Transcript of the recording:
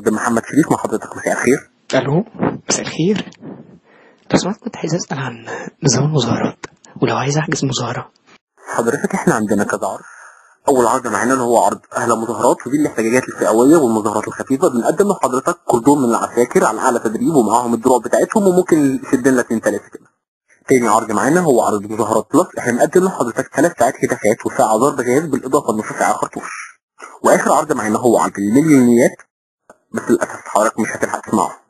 عرض محمد شريف مع حضرتك مساء الخير الو مساء الخير لو سمحت كنت عايز اسال عن نظام المظاهرات ولو عايز احجز مظاهره حضرتك احنا عندنا كذا عرض اول عرض معانا اللي هو عرض اهل مظاهرات ودي الاحتجاجات الفئويه والمظاهرات الخفيفه بنقدم لحضرتك كردون من العساكر على اعلى تدريب ومعاهم الدروع بتاعتهم وممكن يشد لنا اتنين تلاته كده تاني عرض معانا هو عرض مظاهرات بلس احنا بنقدم لحضرتك ثلاث ساعات هتافات وساعه ضرب جهاز بالاضافه لنص ساعه خرطوش واخر عرض معانا هو عرض المليونيات بس للاسف حضرتك مش هتلحق تسمعه